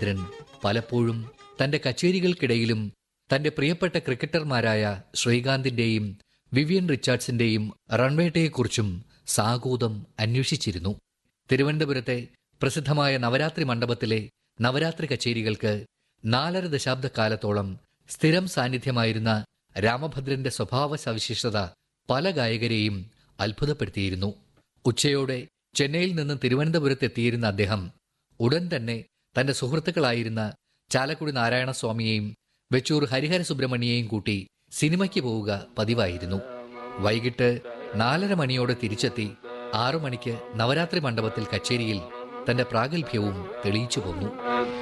രാമഭദ്രൻ പലപ്പോഴും തന്റെ കച്ചേരികൾക്കിടയിലും തന്റെ പ്രിയപ്പെട്ട ക്രിക്കറ്റർമാരായ ശ്രീകാന്തിന്റെയും വിവിയൻ റിച്ചാർഡ്സിന്റെയും റൺവേട്ടയെക്കുറിച്ചും സാഗൂതം അന്വേഷിച്ചിരുന്നു തിരുവനന്തപുരത്തെ പ്രസിദ്ധമായ നവരാത്രി മണ്ഡപത്തിലെ നവരാത്രി കച്ചേരികൾക്ക് നാലര ദശാബ്ദക്കാലത്തോളം സ്ഥിരം സാന്നിധ്യമായിരുന്ന രാമഭദ്രന്റെ സ്വഭാവ സവിശേഷത പല ഗായകരെയും അത്ഭുതപ്പെടുത്തിയിരുന്നു ഉച്ചയോടെ ചെന്നൈയിൽ നിന്ന് തിരുവനന്തപുരത്തെത്തിയിരുന്ന അദ്ദേഹം ഉടൻ തന്നെ തന്റെ സുഹൃത്തുക്കളായിരുന്ന ചാലക്കുടി നാരായണസ്വാമിയെയും വെച്ചൂർ ഹരിഹര സുബ്രഹ്മണ്യെയും കൂട്ടി സിനിമയ്ക്ക് പോവുക പതിവായിരുന്നു വൈകിട്ട് നാലര മണിയോടെ തിരിച്ചെത്തി ആറു മണിക്ക് നവരാത്രി മണ്ഡപത്തിൽ കച്ചേരിയിൽ തന്റെ പ്രാഗൽഭ്യവും തെളിയിച്ചു പോന്നു